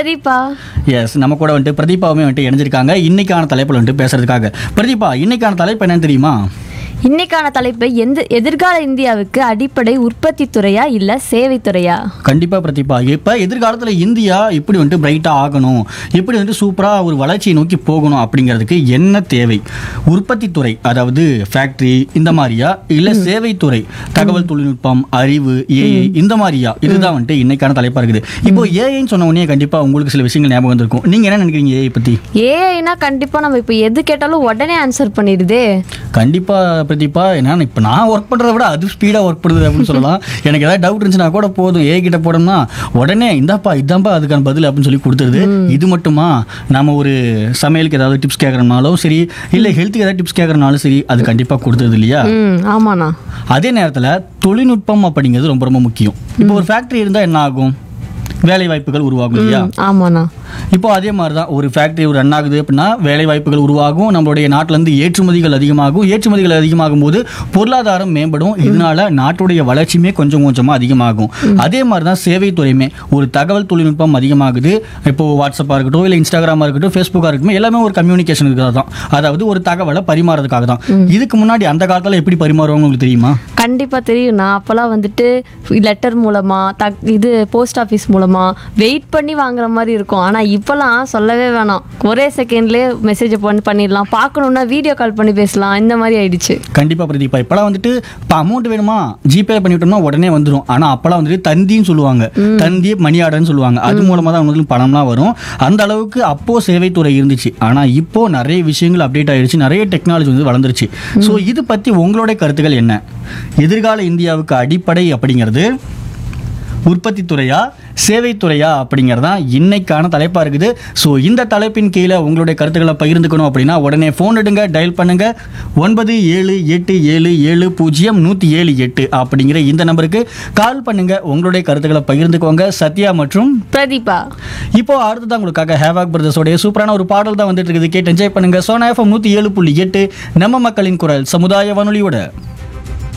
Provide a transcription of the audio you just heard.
Pratibha S நம்ம கூட வந்துட்டு பிரதீபாவுமே வந்துட்டு இணைஞ்சிருக்காங்க இன்னைக்கான தலைப்பில் வந்துட்டு பேசுறதுக்காக பிரதீபா இன்னைக்கான தலைப்பு என்னன்னு தெரியுமா இன்னைக்கான தலைப்பு எந்த எதிர்கால இந்தியாவுக்கு அடிப்படை உற்பத்தி துறையா இல்ல சேவை துறையா கண்டிப்பாக பிரதீபா இப்போ எதிர்காலத்தில் இந்தியா இப்படி வந்துட்டு பிரைட்டாக ஆகணும் இப்படி வந்துட்டு சூப்பராக ஒரு வளர்ச்சியை நோக்கி போகணும் அப்படிங்கிறதுக்கு என்ன தேவை உற்பத்தி துறை அதாவது ஃபேக்ட்ரி இந்த மாதிரியா இல்லை சேவைத்துறை தகவல் தொழில்நுட்பம் அறிவு ஏஐ இந்த மாதிரியா இதுதான் வந்துட்டு இன்னைக்கான தலைப்பாக இருக்குது இப்போ ஏஐன்னு சொன்ன உடனே கண்டிப்பாக உங்களுக்கு சில விஷயங்கள் ஞாபகம் வந்திருக்கும் நீங்கள் என்ன நினைக்கிறீங்க ஏஐ பற்றி ஏஐனா கண்டிப்பா நம்ம இப்போ எது கேட்டாலும் உடனே ஆன்சர் பண்ணிடுதே கண்டிப்பாக பிரதீபா ஏன்னா இப்போ நான் ஒர்க் பண்ணுறத விட அது ஸ்பீடாக ஒர்க் பண்ணுது அப்படின்னு சொல்லலாம் எனக்கு ஏதாவது டவுட் இருந்துச்சுன்னா கூட போதும் ஏ கிட்ட போனோம்னா உடனே இந்தாப்பா இதான்ப்பா அதுக்கான பதில் அப்படின்னு சொல்லி கொடுத்துருது இது மட்டுமா நம்ம ஒரு சமையலுக்கு ஏதாவது டிப்ஸ் கேட்குறனாலும் சரி இல்லை ஹெல்த்துக்கு ஏதாவது டிப்ஸ் கேட்குறனாலும் சரி அது கண்டிப்பாக கொடுத்துருது இல்லையா ம் ஆமாண்ணா அதே நேரத்தில் தொழில்நுட்பம் அப்படிங்கிறது ரொம்ப ரொம்ப முக்கியம் இப்போ ஒரு ஃபேக்ட்ரி இருந்தால் என்ன ஆகும் வேலை வாய்ப்புகள் உருவாகும் இல்லையா ம், ஆமாண்ணா இப்போ அதே மாதிரி தான் ஒரு ஃபேக்ட்ரி ஒரு ரன் ஆகுது அப்படின்னா வேலை வாய்ப்புகள் உருவாகும் நம்மளுடைய நாட்டிலேருந்து ஏற்றுமதிகள் அதிகமாகும் ஏற்றுமதிகள் அதிகமாகும் போது பொருளாதாரம் மேம்படும் இதனால நாட்டுடைய வளர்ச்சியுமே கொஞ்சம் கொஞ்சமாக அதிகமாகும் அதே மாதிரி தான் சேவைத்துறையுமே ஒரு தகவல் தொழில்நுட்பம் அதிகமாகுது இப்போ வாட்ஸ்அப்பாக இருக்கட்டும் இல்லை இன்ஸ்டாகிராமாக இருக்கட்டும் ஃபேஸ்புக்காக இருக்கட்டும் எல்லாமே ஒரு கம்யூனிகேஷன் இருக்கிறது தான் அதாவது ஒரு தகவலை பரிமாறதுக்காக தான் இதுக்கு முன்னாடி அந்த காலத்தில் எப்படி பரிமாறுவாங்க உங்களுக்கு தெரியுமா கண்டிப்பா தெரியும்ண்ணா அப்போல்லாம் வந்துட்டு லெட்டர் மூலமா தக் இது போஸ்ட் ஆஃபீஸ் மூலமா வெயிட் பண்ணி வாங்குற மாதிரி இருக்கும் ஆனா இப்போல்லாம் சொல்லவே வேணாம் ஒரே செகண்ட்லேயே மெசேஜ் பண்ணி பண்ணிடலாம் பார்க்கணுன்னா வீடியோ கால் பண்ணி பேசலாம் இந்த மாதிரி ஆயிடுச்சு கண்டிப்பாக பிரதீபா இப்போலாம் வந்துட்டு இப்போ அமௌண்ட் வேணுமா ஜிபே பண்ணிவிட்டோம்னா உடனே வந்துடும் ஆனால் அப்போலாம் வந்துட்டு தந்தின்னு சொல்லுவாங்க தந்தி மணி ஆர்டர்னு சொல்லுவாங்க அது மூலமாக தான் உங்களுக்கு பணம்லாம் வரும் அந்த அளவுக்கு அப்போ சேவைத்துறை இருந்துச்சு ஆனால் இப்போ நிறைய விஷயங்கள் அப்டேட் ஆயிடுச்சு நிறைய டெக்னாலஜி வந்து வளர்ந்துருச்சு ஸோ இது பற்றி உங்களுடைய கருத்துக்கள் என்ன எதிர்கால இந்தியாவுக்கு அடிப்படை அப்படிங்கிறது உற்பத்தி துறையா சேவைத்துறையா அப்படிங்கிறது தான் இன்னைக்கான தலைப்பாக இருக்குது ஸோ இந்த தலைப்பின் கீழே உங்களுடைய கருத்துக்களை பகிர்ந்துக்கணும் அப்படின்னா உடனே ஃபோன் எடுங்க டயல் பண்ணுங்க ஒன்பது ஏழு எட்டு ஏழு ஏழு பூஜ்ஜியம் நூற்றி ஏழு எட்டு அப்படிங்கிற இந்த நம்பருக்கு கால் பண்ணுங்க உங்களுடைய கருத்துக்களை பகிர்ந்துக்கோங்க சத்யா மற்றும் பிரதீபா இப்போ அடுத்ததான் உங்களுக்காக ஹேவாக் பிரதர்ஸோடைய சூப்பரான ஒரு பாடல் தான் வந்துட்டு இருக்குது கேட்டு என்ஜாய் பண்ணுங்க சோனா எஃப்எம் நூற்றி ஏழு புள்ளி எட்டு நம்ம மக்களின் குரல் சமுதாய வானொலியோட